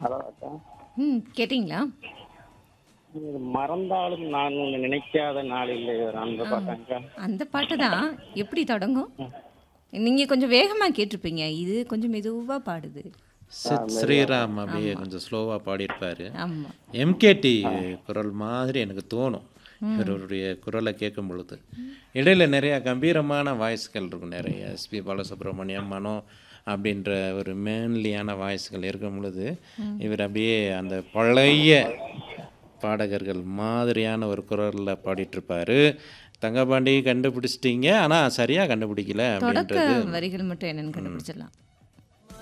hello அக்கா ம் கேட்டிங்களா இது மறந்தாலும் நான் உன்னை நினைக்காத நாள் இல்லை அந்த பாட்டாங்கக்கா அந்த பாட்டு தான் எப்படி தொடங்கும் நீங்கள் கொஞ்சம் வேகமாக கேட்டிருப்பீங்க இது கொஞ்சம் மெதுவாக பாடுது சித் ஸ்ரீராம் அப்படியே கொஞ்சம் ஸ்லோவாக பாடியிருப்பாரு ஆமாம் எம்கேடி குரல் மாதிரி எனக்கு தோணும் இவருடைய குரலை கேட்கும் பொழுது இடையில நிறைய கம்பீரமான வாய்ஸ்கள் இருக்கும் நிறைய எஸ்பி பாலசுப்ரமணியம் மனோ அப்படின்ற ஒரு மேன்லியான வாய்ஸ்கள் இருக்கும் பொழுது இவர் அப்படியே அந்த பழைய பாடகர்கள் மாதிரியான ஒரு குரலில் பாடிட்டு இருப்பாரு தங்கபாண்டி கண்டுபிடிச்சிட்டீங்க ஆனால் சரியாக கண்டுபிடிக்கல தொடக்க அப்படின்றது வரிகள் மட்டும் என்னன்னு கண்டுபிடிச்சிடலாம்